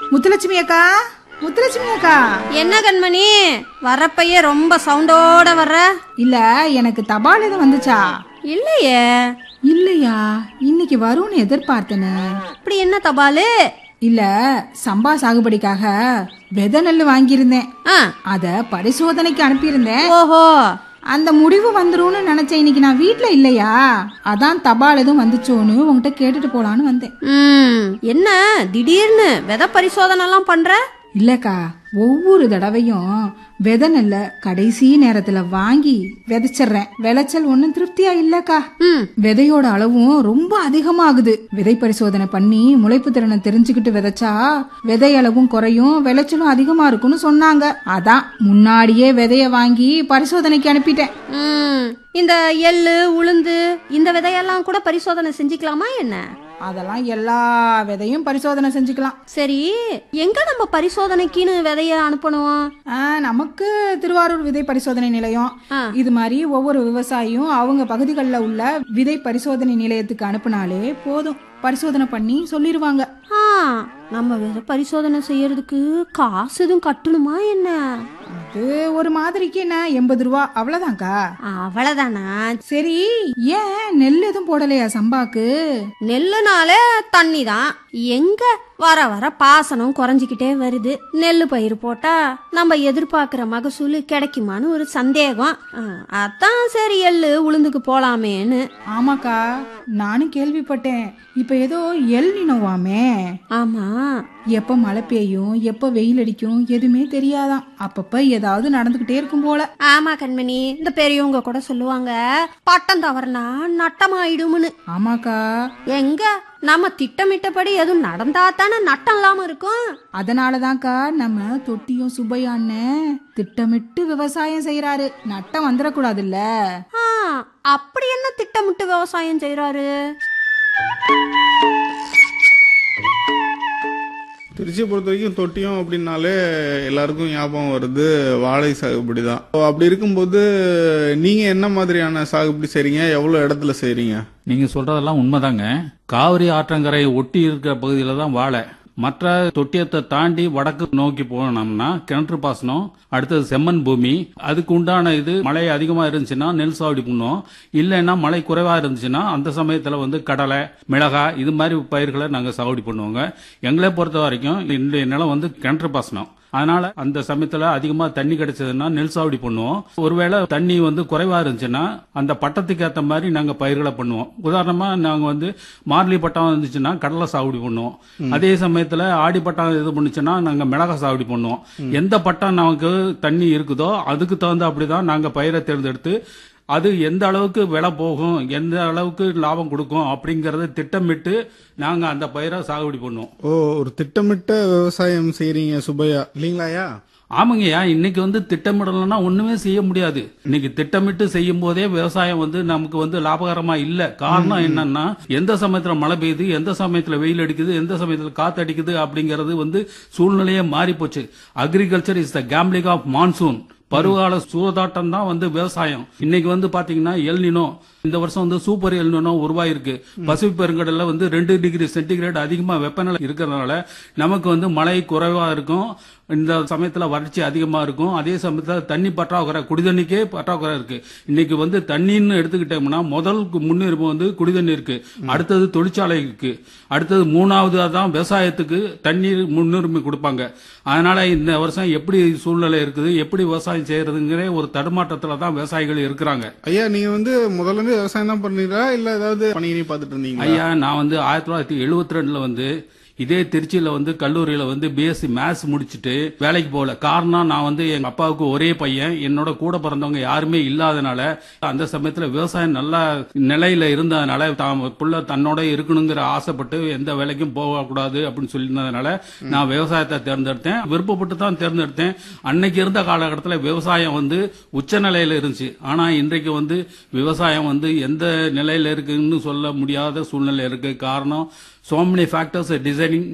முத்துலட்சுமி அக்கா முத்துலட்சுமி அக்கா என்ன கண்மணி வர்றப்பயே ரொம்ப சவுண்டோட வர்ற இல்ல எனக்கு தபால் எதுவும் வந்துச்சா இல்லையே இல்லையா இன்னைக்கு வரும்னு எதிர்பார்த்தேனே அப்படி என்ன தபாலு இல்ல சம்பா சாகுபடிக்காக விதை நெல் வாங்கியிருந்தேன் ஆ அத பரிசோதனைக்கு அனுப்பியிருந்தேன் ஓஹோ அந்த முடிவு வந்துரும்னு நினைச்சேன் இன்னைக்கு நான் வீட்ல இல்லையா அதான் தபால் எதுவும் வந்துச்சோன்னு உன்கிட்ட கேட்டுட்டு போலான்னு வந்தேன் ம் என்ன திடீர்னு விதை பரிசோதனை எல்லாம் பண்ற இல்லக்கா ஒவ்வொரு தடவையும் விதை நெல்ல கடைசி நேரத்துல வாங்கி விதைச்சிடுறேன் விளைச்சல் ஒன்றும் திருப்தியா இல்லக்கா ம் விதையோட அளவும் ரொம்ப அதிகமாகுது விதை பரிசோதனை பண்ணி முளைப்பு திறனை தெரிஞ்சுக்கிட்டு விதைச்சா விதை அளவும் குறையும் விளைச்சலும் அதிகமா இருக்கும்னு சொன்னாங்க அதான் முன்னாடியே விதைய வாங்கி பரிசோதனைக்கு அனுப்பிட்டேன் ம் இந்த எள்ளு உளுந்து இந்த விதையெல்லாம் கூட பரிசோதனை செஞ்சுக்கலாமா என்ன அதெல்லாம் எல்லா விதையும் பரிசோதனை செஞ்சுக்கலாம் சரி எங்க நம்ம பரிசோதனைக்குன்னு விதைய அனுப்பணும் ஆ, நமக்கு திருவாரூர் விதை பரிசோதனை நிலையம் ஆ. இது மாதிரி ஒவ்வொரு விவசாயியும் அவங்க பகுதிகளில் உள்ள விதை பரிசோதனை நிலையத்துக்கு அனுப்புனாலே போதும் பரிசோதனை பண்ணி சொல்லிடுவாங்க ஆ நம்ம விதை பரிசோதனை செய்யறதுக்கு காசு எதுவும் கட்டணுமா என்ன அது ஒரு மாதிரிக்கு என்ன எண்பது ரூபா அவ்வளவுதான்க்கா அவ்வளவுதானா சரி ஏன் நெல் எதுவும் போடலையா சம்பாக்கு நெல்லுனாலே தண்ணி தான் எங்க வர வர பாசனம் குறைஞ்சிக்கிட்டே வருது நெல்லு பயிர் போட்டா நம்ம எதிர்பார்க்கிற மகசூல் கிடைக்குமான்னு ஒரு சந்தேகம் ஆ, அதான் சரி எள்ளு உளுந்துக்கு போலாமேன்னு ஆமாக்கா நானும் கேள்விப்பட்டேன் இப்ப ஏதோ எல் நினோவாமே ஆமா எப்ப மழை பெய்யும் எப்ப வெயில் அடிக்கும் எதுவுமே தெரியாதாம் அப்பப்ப ஏதாவது நடந்துகிட்டே இருக்கும் போல ஆமா கண்மணி இந்த பெரியவங்க கூட சொல்லுவாங்க பட்டம் தவறுனா நட்டமாயிடும்னு ஆமாக்கா எங்க நம்ம திட்டமிட்டபடி எதுவும் நடந்தா தானே நட்டம் இல்லாம இருக்கும் அதனாலதான்க்கா நம்ம தொட்டியும் சுப்பையான்னு திட்டமிட்டு விவசாயம் செய்யறாரு நட்டம் வந்துடக்கூடாதுல்ல ஆ, அப்படி என்ன திட்டமிட்டு விவசாயம் செய்யறாரு திருச்சியை பொறுத்த வரைக்கும் தொட்டியம் அப்படின்னாலே எல்லாருக்கும் ஞாபகம் வருது வாழை சாகுபடி தான் அப்படி இருக்கும்போது நீங்க என்ன மாதிரியான சாகுபடி செய்றீங்க எவ்வளவு இடத்துல செய்றீங்க நீங்க சொல்றதெல்லாம் உண்மைதாங்க காவிரி ஆற்றங்கரை ஒட்டி இருக்கிற பகுதியில தான் வாழை மற்ற தொட்டியத்தை தாண்டி வடக்கு நோக்கி போனோம்னா கிணற்று பாசனம் அடுத்தது செம்மண் பூமி அதுக்கு உண்டான இது மழை அதிகமா இருந்துச்சுன்னா நெல் சாகுபடி பண்ணுவோம் இல்லைன்னா மழை குறைவா இருந்துச்சுன்னா அந்த சமயத்துல வந்து கடலை மிளகாய் இது மாதிரி பயிர்களை நாங்க சாகுபடி பண்ணுவோங்க எங்களை பொறுத்த வரைக்கும் இந்த நிலம் வந்து கிணற்று பாசனம் அதனால அந்த சமயத்துல அதிகமா தண்ணி கிடைச்சதுன்னா நெல் சாகுபடி பண்ணுவோம் ஒருவேளை தண்ணி வந்து குறைவா இருந்துச்சுன்னா அந்த பட்டத்துக்கு ஏத்த மாதிரி நாங்க பயிர்களை பண்ணுவோம் உதாரணமா நாங்க வந்து மார்லி பட்டம் இருந்துச்சுன்னா கடலை சாகுபடி பண்ணுவோம் அதே சமயத்துல ஆடி பட்டம் இது பண்ணுச்சுன்னா நாங்க மிளகாய் சாகுபடி பண்ணுவோம் எந்த பட்டம் நமக்கு தண்ணி இருக்குதோ அதுக்கு தகுந்த அப்படிதான் நாங்க பயிரை தேர்ந்தெடுத்து அது எந்த அளவுக்கு விலை போகும் எந்த அளவுக்கு லாபம் கொடுக்கும் அப்படிங்கறத திட்டமிட்டு நாங்க அந்த பயிரை சாகுபடி பண்ணுவோம் ஓ ஒரு திட்டமிட்ட விவசாயம் செய்றீங்க சுப்பையா இல்லீங்களாயா ஆமாங்கய்யா இன்னைக்கு வந்து திட்டமிடலைன்னா ஒண்ணுமே செய்ய முடியாது இன்னைக்கு திட்டமிட்டு செய்யும் போதே விவசாயம் வந்து நமக்கு வந்து லாபகரமா இல்ல காரணம் என்னன்னா எந்த சமயத்துல மழை பெய்யுது எந்த சமயத்துல வெயில் அடிக்குது எந்த சமயத்துல காத்து அடிக்குது அப்படிங்கறது வந்து சூழ்நிலையே மாறி போச்சு agriculture is the gambling of monsoon பருவகால சூதாட்டம் தான் வந்து விவசாயம் இன்னைக்கு வந்து பாத்தீங்கன்னா எல்னினோ இந்த வருஷம் வந்து சூப்பர் எல்னினோ உருவாயிருக்கு பசிபிக் பெருங்கடல்ல வந்து ரெண்டு டிகிரி சென்டிகிரேட் அதிகமா வெப்பநிலை இருக்கிறதுனால நமக்கு வந்து மழை குறைவா இருக்கும் இந்த சமயத்துல வறட்சி அதிகமா இருக்கும் அதே சமயத்துல தண்ணி பற்றாக்குறை குடிதண்ணிக்கே பற்றாக்குறை இருக்கு இன்னைக்கு வந்து தண்ணின்னு எடுத்துக்கிட்டோம்னா முதல் முன்னுரிமை வந்து குடிதண்ணி இருக்கு அடுத்தது தொழிற்சாலை இருக்கு அடுத்தது மூணாவது தான் விவசாயத்துக்கு தண்ணீர் முன்னுரிமை கொடுப்பாங்க அதனால இந்த வருஷம் எப்படி சூழ்நிலை இருக்குது எப்படி விவசாயம் செய்யறதுங்கிற ஒரு தடுமாற்றத்துல தான் விவசாயிகள் இருக்கிறாங்க ஐயா நீங்க வந்து முதல்ல இருந்து விவசாயம் தான் பண்ணீங்களா இல்ல ஏதாவது பண்ணி பார்த்துட்டு இருந்தீங்களா ஐயா நான் வந்து ஆயிரத்தி தொள்ளாயிரத்தி எழுபத்தி ரெண்டுல வந்து இதே திருச்சியில வந்து கல்லூரியில வந்து பிஎஸ்சி மேத்ஸ் முடிச்சுட்டு வேலைக்கு போகல காரணம் நான் வந்து எங்க அப்பாவுக்கு ஒரே பையன் என்னோட கூட பிறந்தவங்க யாருமே இல்லாதனால அந்த சமயத்துல விவசாயம் நல்ல நிலையில இருந்ததுனால தான் புள்ள தன்னோட இருக்கணுங்கிற ஆசைப்பட்டு எந்த வேலைக்கும் போகக்கூடாது அப்படின்னு சொல்லியிருந்ததுனால நான் விவசாயத்தை தேர்ந்தெடுத்தேன் விருப்பப்பட்டு தான் தேர்ந்தெடுத்தேன் அன்னைக்கு இருந்த காலகட்டத்தில் விவசாயம் வந்து உச்ச நிலையில இருந்துச்சு ஆனா இன்றைக்கு வந்து விவசாயம் வந்து எந்த நிலையில இருக்குன்னு சொல்ல முடியாத சூழ்நிலை இருக்கு காரணம் so many factors are designing